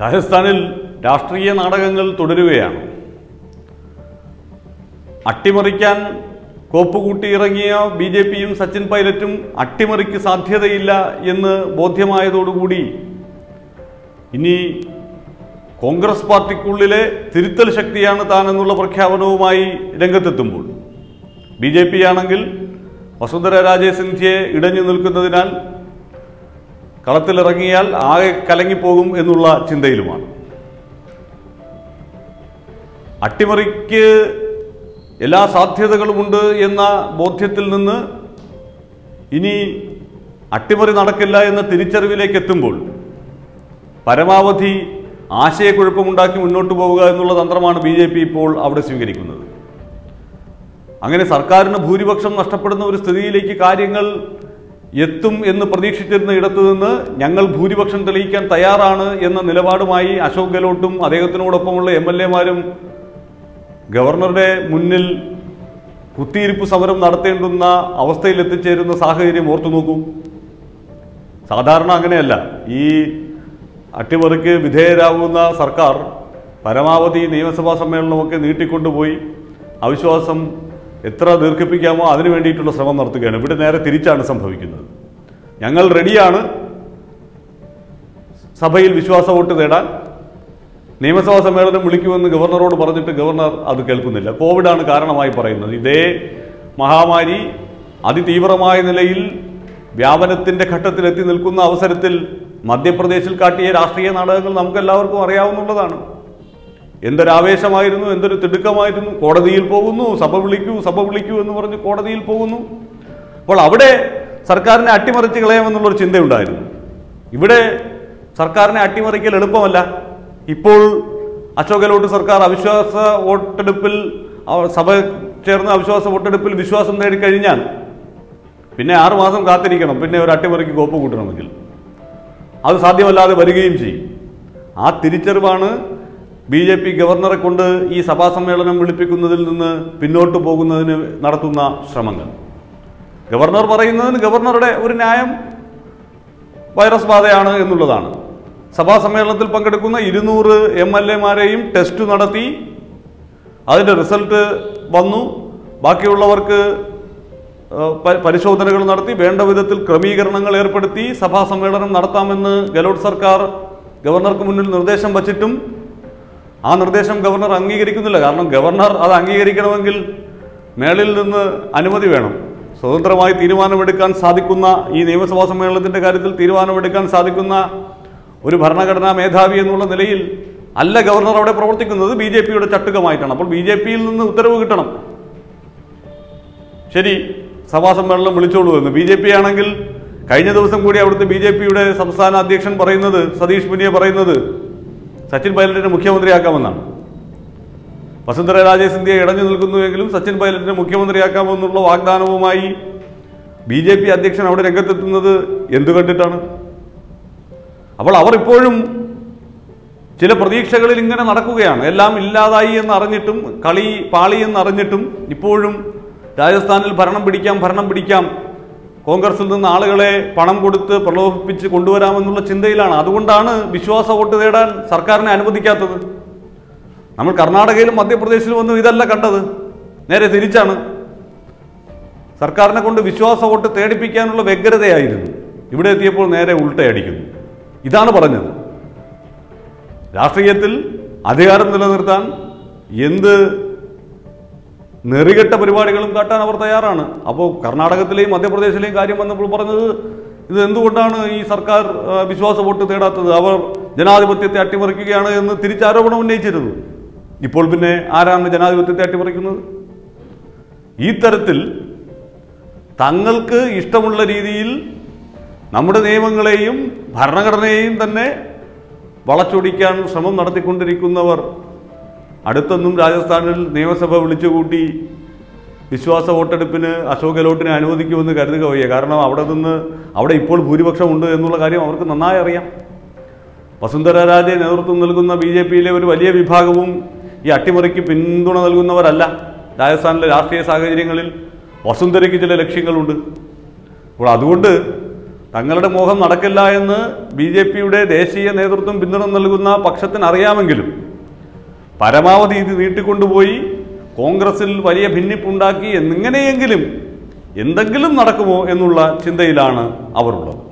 രാജസ്ഥാനിൽ രാഷ്ട്രീയ നാടകങ്ങൾ തുടരുകയാണ് അട്ടിമറിക്കാൻ കോപ്പുകൂട്ടി ഇറങ്ങിയ ബി ജെ പിയും സച്ചിൻ പൈലറ്റും അട്ടിമറിക്ക് സാധ്യതയില്ല എന്ന് ബോധ്യമായതോടുകൂടി ഇനി കോൺഗ്രസ് പാർട്ടിക്കുള്ളിലെ തിരുത്തൽ ശക്തിയാണ് താൻ എന്നുള്ള പ്രഖ്യാപനവുമായി രംഗത്തെത്തുമ്പോൾ ബി ജെ പി ആണെങ്കിൽ വസുന്ധര രാജേ സിന്ധ്യയെ ഇടഞ്ഞു നിൽക്കുന്നതിനാൽ കളത്തിലിറങ്ങിയാൽ ആകെ കലങ്ങിപ്പോകും എന്നുള്ള ചിന്തയിലുമാണ് അട്ടിമറിക്ക് എല്ലാ സാധ്യതകളുമുണ്ട് എന്ന ബോധ്യത്തിൽ നിന്ന് ഇനി അട്ടിമറി നടക്കില്ല എന്ന തിരിച്ചറിവിലേക്ക് എത്തുമ്പോൾ പരമാവധി ആശയക്കുഴപ്പമുണ്ടാക്കി മുന്നോട്ട് പോവുക എന്നുള്ള തന്ത്രമാണ് ബി ജെ പി ഇപ്പോൾ അവിടെ സ്വീകരിക്കുന്നത് അങ്ങനെ സർക്കാരിന് ഭൂരിപക്ഷം നഷ്ടപ്പെടുന്ന ഒരു സ്ഥിതിയിലേക്ക് കാര്യങ്ങൾ എത്തും എന്ന് പ്രതീക്ഷിച്ചിരുന്ന ഇടത്തു നിന്ന് ഞങ്ങൾ ഭൂരിപക്ഷം തെളിയിക്കാൻ തയ്യാറാണ് എന്ന നിലപാടുമായി അശോക് ഗെഹ്ലോട്ടും അദ്ദേഹത്തിനോടൊപ്പമുള്ള എം എൽ എമാരും ഗവർണറുടെ മുന്നിൽ കുത്തിയിരിപ്പ് സമരം നടത്തേണ്ടുന്ന അവസ്ഥയിൽ എത്തിച്ചേരുന്ന സാഹചര്യം ഓർത്തു നോക്കൂ സാധാരണ അങ്ങനെയല്ല ഈ അട്ടിമറിക്ക് വിധേയരാകുന്ന സർക്കാർ പരമാവധി നിയമസഭാ സമ്മേളനമൊക്കെ നീട്ടിക്കൊണ്ടുപോയി അവിശ്വാസം എത്ര ദീർഘിപ്പിക്കാമോ അതിനു വേണ്ടിയിട്ടുള്ള ശ്രമം നടത്തുകയാണ് ഇവിടെ നേരെ തിരിച്ചാണ് സംഭവിക്കുന്നത് ഞങ്ങൾ റെഡിയാണ് സഭയിൽ വിശ്വാസ വോട്ട് നേടാൻ നിയമസഭാ സമ്മേളനം വിളിക്കുമെന്ന് ഗവർണറോട് പറഞ്ഞിട്ട് ഗവർണർ അത് കേൾക്കുന്നില്ല കോവിഡാണ് കാരണമായി പറയുന്നത് ഇതേ മഹാമാരി അതിതീവ്രമായ നിലയിൽ വ്യാപനത്തിന്റെ ഘട്ടത്തിൽ എത്തി നിൽക്കുന്ന അവസരത്തിൽ മധ്യപ്രദേശിൽ കാട്ടിയ രാഷ്ട്രീയ നാടകങ്ങൾ നമുക്കെല്ലാവർക്കും അറിയാവുന്നുള്ളതാണ് എന്തൊരാവേശമായിരുന്നു എന്തൊരു തിടുക്കമായിരുന്നു കോടതിയിൽ പോകുന്നു സഭ വിളിക്കൂ സഭ വിളിക്കൂ എന്ന് പറഞ്ഞ് കോടതിയിൽ പോകുന്നു അപ്പോൾ അവിടെ സർക്കാരിനെ അട്ടിമറിച്ച് കളയാമെന്നുള്ളൊരു ചിന്തയുണ്ടായിരുന്നു ഇവിടെ സർക്കാരിനെ അട്ടിമറിക്കൽ എളുപ്പമല്ല ഇപ്പോൾ അശോക് ഗെഹ്ലോട്ട് സർക്കാർ അവിശ്വാസ വോട്ടെടുപ്പിൽ അവ- സഭ ചേർന്ന അവിശ്വാസ വോട്ടെടുപ്പിൽ വിശ്വാസം നേടിക്കഴിഞ്ഞാൽ പിന്നെ ആറു മാസം കാത്തിരിക്കണം പിന്നെ ഒരു അട്ടിമറിക്ക് കോപ്പ് കൂട്ടണമെങ്കിൽ അത് സാധ്യമല്ലാതെ വരികയും ചെയ്യും ആ തിരിച്ചറിവാണ് ബി ജെ പി ഗവർണറെ കൊണ്ട് ഈ സഭാ സമ്മേളനം വിളിപ്പിക്കുന്നതിൽ നിന്ന് പിന്നോട്ട് പോകുന്നതിന് നടത്തുന്ന ശ്രമങ്ങൾ ഗവർണർ പറയുന്നതിന് ഗവർണറുടെ ഒരു ന്യായം വൈറസ് ബാധയാണ് എന്നുള്ളതാണ് സഭാ സമ്മേളനത്തിൽ പങ്കെടുക്കുന്ന ഇരുന്നൂറ് എം എൽ എമാരെയും ടെസ്റ്റ് നടത്തി അതിൻ്റെ റിസൾട്ട് വന്നു ബാക്കിയുള്ളവർക്ക് ഏഹ്, പ- പരിശോധനകൾ നടത്തി വേണ്ട വിധത്തിൽ ക്രമീകരണങ്ങൾ ഏർപ്പെടുത്തി സഭാ സമ്മേളനം നടത്താമെന്ന് ഗെലോട്ട് സർക്കാർ ഗവർണർക്ക് മുന്നിൽ നിർദ്ദേശം വച്ചിട്ടും ആ നിർദ്ദേശം ഗവർണർ അംഗീകരിക്കുന്നില്ല കാരണം ഗവർണർ അത് അംഗീകരിക്കണമെങ്കിൽ മേളിൽ നിന്ന് അനുമതി വേണം സ്വതന്ത്രമായി തീരുമാനമെടുക്കാൻ സാധിക്കുന്ന ഈ നിയമസഭാ സമ്മേളനത്തിന്റെ കാര്യത്തിൽ തീരുമാനമെടുക്കാൻ സാധിക്കുന്ന ഒരു ഭരണഘടനാ മേധാവി എന്നുള്ള നിലയിൽ അല്ല ഗവർണർ അവിടെ പ്രവർത്തിക്കുന്നത് ബി ജെ പിയുടെ ചട്ടുകമായിട്ടാണ് അപ്പോൾ ബി ജെ പിയിൽ നിന്ന് ഉത്തരവ് കിട്ടണം ശരി സഭാ സമ്മേളനം വിളിച്ചോളൂ എന്ന് ബി ജെ പി ആണെങ്കിൽ കഴിഞ്ഞ ദിവസം കൂടി അവിടുത്തെ ബി ജെ പിയുടെ സംസ്ഥാന അധ്യക്ഷൻ പറയുന്നത് സതീഷ് പുനിയ പറയുന്നത് സച്ചിൻ പൈലറ്റിനെ മുഖ്യമന്ത്രിയാക്കാമെന്നാണ് വസുന്ധര രാജേ സിന്ധ്യ ഇടഞ്ഞു നിൽക്കുന്നുവെങ്കിലും സച്ചിൻ പൈലറ്റിനെ മുഖ്യമന്ത്രിയാക്കാമെന്നുള്ള വാഗ്ദാനവുമായി ബി ജെ പി അധ്യക്ഷൻ അവിടെ രംഗത്തെത്തുന്നത് എന്തു കണ്ടിട്ടാണ് അപ്പോൾ അവർ ഇപ്പോഴും ചില പ്രതീക്ഷകളിൽ ഇങ്ങനെ നടക്കുകയാണ് എല്ലാം ഇല്ലാതായി എന്ന് അറിഞ്ഞിട്ടും കളി പാളി എന്ന് അറിഞ്ഞിട്ടും ഇപ്പോഴും രാജസ്ഥാനിൽ ഭരണം പിടിക്കാം ഭരണം പിടിക്കാം കോൺഗ്രസിൽ നിന്ന് ആളുകളെ പണം കൊടുത്ത് പ്രലോഭിപ്പിച്ച് കൊണ്ടുവരാമെന്നുള്ള ചിന്തയിലാണ് അതുകൊണ്ടാണ് വിശ്വാസ വോട്ട് നേടാൻ സർക്കാരിനെ അനുവദിക്കാത്തത് നമ്മൾ കർണാടകയിലും മധ്യപ്രദേശിലും ഒന്നും ഇതല്ല കണ്ടത് നേരെ തിരിച്ചാണ് സർക്കാരിനെ കൊണ്ട് വിശ്വാസ വോട്ട് തേടിപ്പിക്കാനുള്ള വ്യഗ്രതയായിരുന്നു ഇവിടെ എത്തിയപ്പോൾ നേരെ ഉൾട്ടയടിക്കുന്നു ഇതാണ് പറഞ്ഞത് രാഷ്ട്രീയത്തിൽ അധികാരം നിലനിർത്താൻ എന്ത് നെറികെട്ട പരിപാടികളും കാട്ടാൻ അവർ തയ്യാറാണ് അപ്പോൾ കർണാടകത്തിലെയും മധ്യപ്രദേശിലെയും കാര്യം വന്നപ്പോൾ പറഞ്ഞത് ഇത് എന്തുകൊണ്ടാണ് ഈ സർക്കാർ ആ, വിശ്വാസ വോട്ട് തേടാത്തത് അവർ ജനാധിപത്യത്തെ അട്ടിമറിക്കുകയാണ് എന്ന് തിരിച്ചാരോപണം ഉന്നയിച്ചിരുന്നു ഇപ്പോൾ പിന്നെ ആരാണ് ജനാധിപത്യത്തെ അട്ടിമറിക്കുന്നത് ഈ തരത്തിൽ തങ്ങൾക്ക് ഇഷ്ടമുള്ള രീതിയിൽ നമ്മുടെ നിയമങ്ങളെയും ഭരണഘടനയെയും തന്നെ വളച്ചൊടിക്കാൻ ശ്രമം നടത്തിക്കൊണ്ടിരിക്കുന്നവർ അടുത്തൊന്നും രാജസ്ഥാനിൽ നിയമസഭ വിളിച്ചുകൂട്ടി വിശ്വാസ വോട്ടെടുപ്പിന് അശോക് ഗെഹ്ലോട്ടിനെ അനുവദിക്കുമെന്ന് കരുതുക വയ്യ കാരണം അവിടെ നിന്ന് അവിടെ ഇപ്പോൾ ഭൂരിപക്ഷമുണ്ട് എന്നുള്ള കാര്യം അവർക്ക് നന്നായി അറിയാം വസുന്ധര രാജെ നേതൃത്വം നൽകുന്ന ബി ജെ പിയിലെ ഒരു വലിയ വിഭാഗവും ഈ അട്ടിമറിക്ക് പിന്തുണ നൽകുന്നവരല്ല രാജസ്ഥാനിലെ രാഷ്ട്രീയ സാഹചര്യങ്ങളിൽ വസുന്ധരയ്ക്ക് ചില ലക്ഷ്യങ്ങളുണ്ട് അപ്പോൾ അതുകൊണ്ട് തങ്ങളുടെ മോഹം നടക്കില്ല എന്ന് ബി ജെ പിയുടെ ദേശീയ നേതൃത്വം പിന്തുണ നൽകുന്ന പക്ഷത്തിന് അറിയാമെങ്കിലും പരമാവധി ഇത് നീട്ടിക്കൊണ്ടുപോയി കോൺഗ്രസിൽ വലിയ ഭിന്നിപ്പുണ്ടാക്കി എന്നിങ്ങനെയെങ്കിലും എന്തെങ്കിലും നടക്കുമോ എന്നുള്ള ചിന്തയിലാണ് അവർ ഉള്ളത്